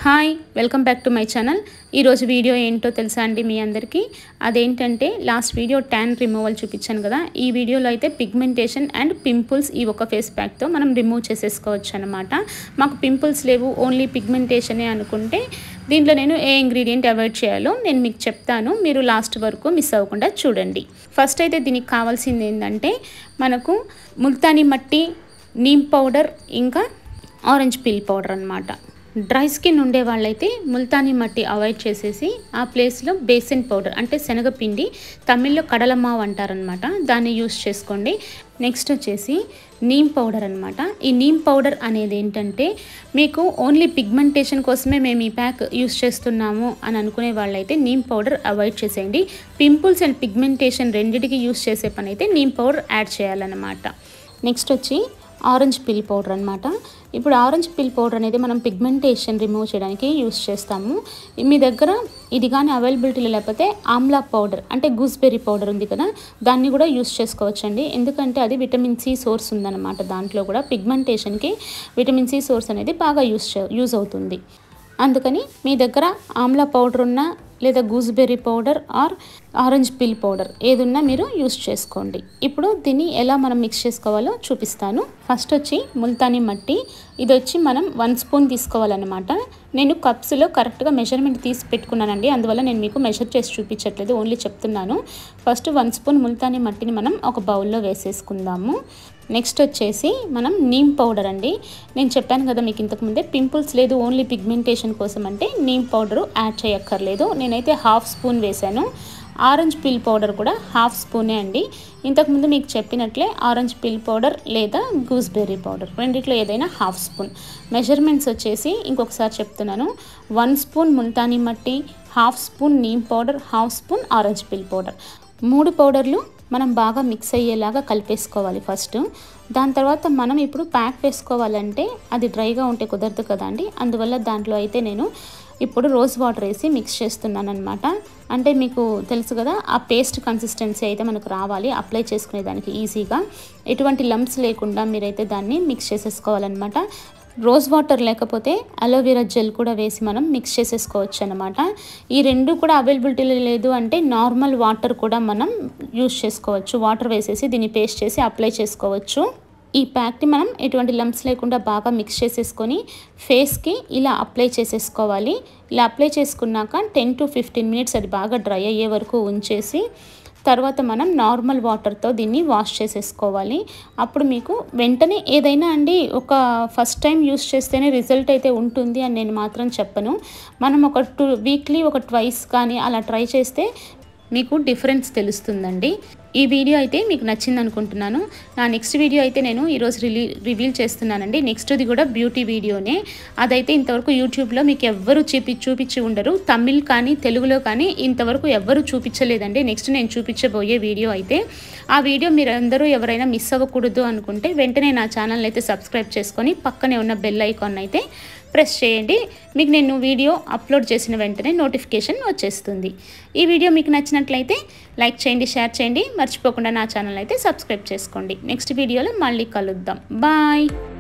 hi welcome back to my channel ఈరోజు video ఏంటో తెలుసా అండి మీ అందరికీ అదేంటంటే లాస్ట్ వీడియో ట్యాన్ రిమూవల్ చూపించాను కదా ఈ వీడియోలో అయితే పిగ్మెంటేషన్ అండ్ పింపుల్స్ ఈ ఒక ఫేస్ ప్యాక్తో మనం రిమూవ్ చేసేసుకోవచ్చు అనమాట మాకు పింపుల్స్ లేవు ఓన్లీ పిగ్మెంటేషనే అనుకుంటే దీంట్లో నేను ఏ ఇంగ్రీడియంట్ అవాయిడ్ చేయాలో నేను మీకు చెప్తాను మీరు లాస్ట్ వరకు మిస్ అవ్వకుండా చూడండి ఫస్ట్ అయితే దీనికి కావాల్సింది ఏంటంటే మనకు ముల్తానీ మట్టి నీమ్ పౌడర్ ఇంకా ఆరెంజ్ పీల్ పౌడర్ అనమాట డ్రై స్కిన్ ఉండే వాళ్ళైతే ముల్తానీ మట్టి అవాయిడ్ చేసేసి ఆ ప్లేస్లో బేసిన్ పౌడర్ అంటే శనగపిండి తమిళ్లో కడలమావ్ అంటారనమాట దాన్ని యూస్ చేసుకోండి నెక్స్ట్ వచ్చేసి నీమ్ పౌడర్ అనమాట ఈ నీమ్ పౌడర్ అనేది ఏంటంటే మీకు ఓన్లీ పిగ్మెంటేషన్ కోసమే మేము ఈ ప్యాక్ యూస్ చేస్తున్నాము అని అనుకునే వాళ్ళైతే నీమ్ పౌడర్ అవాయిడ్ చేసేయండి పింపుల్స్ అండ్ పిగ్మెంటేషన్ రెండింటికి యూస్ చేసే పని అయితే నీమ్ పౌడర్ యాడ్ చేయాలన్నమాట నెక్స్ట్ వచ్చి ఆరెంజ్ పిల్ పౌడర్ అనమాట ఇప్పుడు ఆరెంజ్ పిల్ పౌడర్ అనేది మనం పిగ్మెంటేషన్ రిమూవ్ చేయడానికి యూస్ చేస్తాము మీ దగ్గర ఇది కానీ అవైలబిలిటీలో లేకపోతే ఆమ్లా పౌడర్ అంటే గూస్బెర్రీ పౌడర్ ఉంది కదా దాన్ని కూడా యూస్ చేసుకోవచ్చండి ఎందుకంటే అది విటమిన్ సి సోర్స్ ఉందన్నమాట దాంట్లో కూడా పిగ్మెంటేషన్కి విటమిన్ సి సోర్స్ అనేది బాగా యూస్ యూజ్ అవుతుంది అందుకని మీ దగ్గర ఆమ్లా పౌడర్ ఉన్న లేదా gooseberry powder or orange peel powder ఏదున్నా మీరు యూస్ చేసుకోండి ఇప్పుడు దీన్ని ఎలా మనం మిక్స్ చేసుకోవాలో చూపిస్తాను ఫస్ట్ వచ్చి ముల్తానీ మట్టి ఇది వచ్చి మనం వన్ స్పూన్ తీసుకోవాలన్నమాట నేను కప్స్లో కరెక్ట్గా మెజర్మెంట్ తీసి పెట్టుకున్నానండి అందువల్ల నేను మీకు మెజర్ చేసి చూపించట్లేదు ఓన్లీ చెప్తున్నాను ఫస్ట్ వన్ స్పూన్ ముల్తానీ మట్టిని మనం ఒక బౌల్లో వేసేసుకుందాము నెక్స్ట్ వచ్చేసి మనం నీమ్ పౌడర్ అండి నేను చెప్పాను కదా మీకు ఇంతకుముందే పింపుల్స్ లేదు ఓన్లీ పిగ్మెంటేషన్ కోసం అంటే నీమ్ పౌడరు యాడ్ చేయక్కర్లేదు నేనైతే హాఫ్ స్పూన్ వేశాను ఆరెంజ్ పిల్ పౌడర్ కూడా హాఫ్ స్పూనే అండి ఇంతకుముందు మీకు చెప్పినట్లే ఆరెంజ్ పిల్ పౌడర్ లేదా గూస్బెర్రీ పౌడర్ రెండిట్లో ఏదైనా హాఫ్ స్పూన్ మెజర్మెంట్స్ వచ్చేసి ఇంకొకసారి చెప్తున్నాను one spoon multani mitti half spoon neem powder half spoon orange peel powder మూడు పౌడర్లు మనం బాగా మిక్స్ అయ్యేలాగా కలిపేసుకోవాలి ఫస్ట్ దాని తర్వాత మనం ఇప్పుడు ప్యాక్ వేసుకోవాలంటే అది డ్రైగా ఉంటే కుదరదు కదండి అందువల్ల దాంట్లో అయితే నేను ఇప్పుడు రోజ్ వాటర్ వేసి మిక్స్ చేస్తున్నాను అనమాట అంటే మీకు తెలుసు కదా ఆ పేస్ట్ కన్సిస్టెన్సీ అయితే మనకు రావాలి అప్లై చేసుకునే దానికి ఈజీగా ఎటువంటి లంప్స్ లేకుండా మీరైతే దాన్ని మిక్స్ చేసేసుకోవాలన్నమాట రోజ్ వాటర్ లేకపోతే అలోవెరా జెల్ కూడా వేసి మనం మిక్స్ చేసేసుకోవచ్చు అనమాట ఈ రెండు కూడా అవైలబిలిటీలో లేదు అంటే నార్మల్ వాటర్ కూడా మనం యూస్ చేసుకోవచ్చు వాటర్ వేసేసి దీన్ని పేస్ట్ చేసి అప్లై చేసుకోవచ్చు ఈ ప్యాక్ని మనం ఎటువంటి లంప్స్ లేకుండా బాగా మిక్స్ చేసేసుకొని ఫేస్కి ఇలా అప్లై చేసేసుకోవాలి ఇలా అప్లై చేసుకున్నాక టెన్ టు ఫిఫ్టీన్ మినిట్స్ అది బాగా డ్రై అయ్యే వరకు ఉంచేసి తర్వాత మనం నార్మల్ వాటర్తో దీన్ని వాష్ చేసేసుకోవాలి అప్పుడు మీకు వెంటనే ఏదైనా అండి ఒక ఫస్ట్ టైం యూస్ చేస్తేనే రిజల్ట్ అయితే ఉంటుంది అని నేను మాత్రం చెప్పను మనం ఒక టూ వీక్లీ ఒక ట్వైస్ కానీ అలా ట్రై చేస్తే మీకు డిఫరెన్స్ తెలుస్తుందండి ఈ వీడియో అయితే మీకు నచ్చింది అనుకుంటున్నాను నా నెక్స్ట్ వీడియో అయితే నేను ఈరోజు రిలీ రివీల్ చేస్తున్నానండి నెక్స్ట్ది కూడా బ్యూటీ వీడియోనే అదైతే ఇంతవరకు యూట్యూబ్లో మీకు ఎవ్వరు చూపి చూపించి ఉండరు తమిళ్ కానీ తెలుగులో కానీ ఇంతవరకు ఎవ్వరు చూపించలేదండి నెక్స్ట్ నేను చూపించబోయే వీడియో అయితే ఆ వీడియో మీరు అందరూ ఎవరైనా మిస్ అవ్వకూడదు అనుకుంటే వెంటనే నా ఛానల్ అయితే సబ్స్క్రైబ్ చేసుకొని పక్కనే ఉన్న బెల్ ఐకాన్ అయితే ప్రెస్ చేయండి మీకు నేను వీడియో అప్లోడ్ చేసిన వెంటనే నోటిఫికేషన్ వచ్చేస్తుంది ఈ వీడియో మీకు నచ్చినట్లయితే లైక్ చేయండి షేర్ చేయండి మర్చిపోకుండా నా ఛానల్ అయితే సబ్స్క్రైబ్ చేసుకోండి నెక్స్ట్ వీడియోలో మళ్ళీ కలుద్దాం బాయ్